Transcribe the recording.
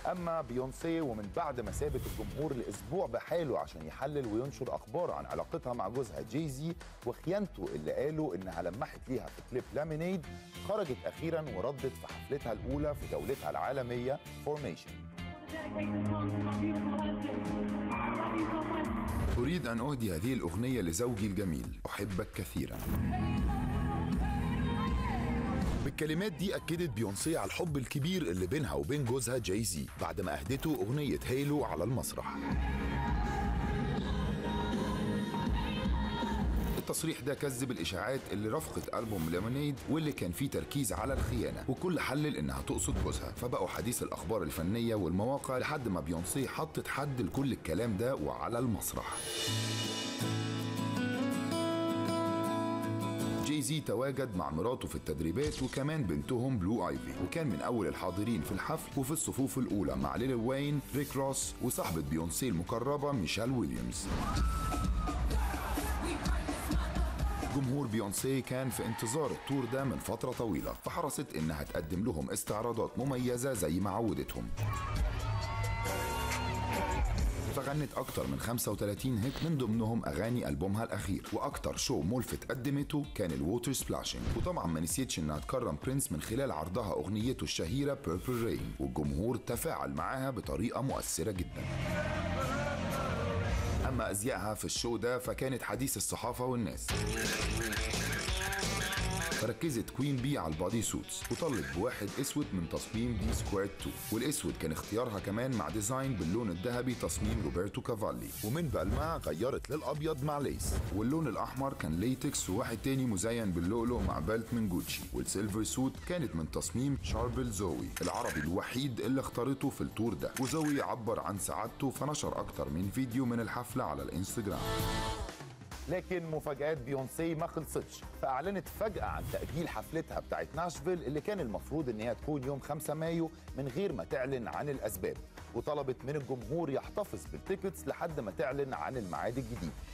اما بيونسي ومن بعد ما سابت الجمهور لاسبوع بحاله عشان يحلل وينشر اخبار عن علاقتها مع جوزها جايزي وخيانته اللي قالوا انها لمحت ليها في كليب لامينيد خرجت اخيرا وردت في حفلتها الاولى في جولتها العالميه فورميشن أريد أن أهدي هذه الأغنية لزوجي الجميل أحبك كثيرا بالكلمات دي أكدت بيونسي على الحب الكبير اللي بينها وبين جوزها جايزي بعد ما أهدته أغنية هيلو على المسرح التصريح ده كذب الاشاعات اللي رافقت البوم ليمونيد واللي كان فيه تركيز على الخيانه وكل حلل انها تقصد جوزها فبقوا حديث الاخبار الفنيه والمواقع لحد ما بيونسي حطت حد لكل الكلام ده وعلى المسرح جي زي تواجد مع مراته في التدريبات وكمان بنتهم بلو ايفي وكان من اول الحاضرين في الحفل وفي الصفوف الاولى مع ليل وين ريك روس وصاحبه بيونسي المقربه ميشيل ويليامز جمهور بيونسي كان في انتظار التور ده من فترة طويلة فحرصت إنها تقدم لهم استعراضات مميزة زي ما عودتهم فغنت أكتر من 35 هيت من ضمنهم أغاني ألبومها الأخير وأكتر شو ملفت قدمته كان الووتر سبلاشنج وطبعا ما نسيتش إنها تكرم برنس من خلال عرضها أغنيته الشهيرة بيربل رين والجمهور تفاعل معاها بطريقة مؤثرة جدا أما أزيائها في الشو ده فكانت حديث الصحافة والناس فركزت كوين بي على البادي سوتس وطلت بواحد اسود من تصميم دي سكوير 2 والاسود كان اختيارها كمان مع ديزاين باللون الذهبي تصميم روبرتو كافالي ومن بالما غيرت للابيض مع ليس واللون الاحمر كان ليتكس وواحد تاني مزين باللؤلؤ مع بيلت من جوتشي والسيلفر سوت كانت من تصميم شاربل زوي العربي الوحيد اللي اختارته في التور ده وزوي عبر عن سعادته فنشر اكتر من فيديو من الحفله على الانستجرام لكن مفاجآت بيونسي ما خلصتش فأعلنت فجأة عن تأجيل حفلتها بتاعت ناشفيل اللي كان المفروض إن هي تكون يوم 5 مايو من غير ما تعلن عن الأسباب وطلبت من الجمهور يحتفظ بالتيكتس لحد ما تعلن عن الميعاد الجديد